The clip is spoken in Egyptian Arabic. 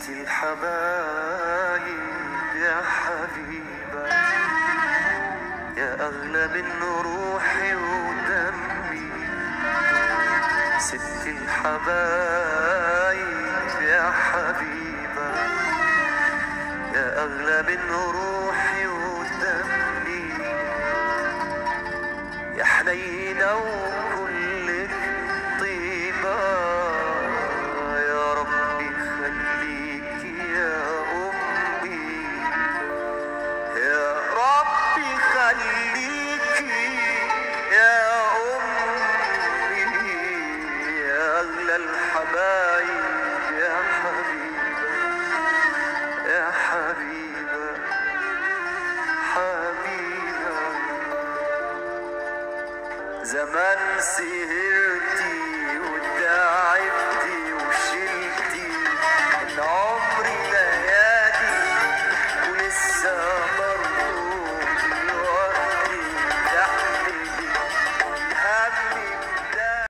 ست الحبايب يا حبيبة يا أغلى من روحي ودمي ست الحبايب يا حبيبة يا أغلى من روحي ودمي يا حنينة وكلك طيبة يا ربي خليك يا أمي يا ربي خليك يا أمي يا أغلى الحبايب يا حبيبة يا حبيبة حبيبة زمان سهر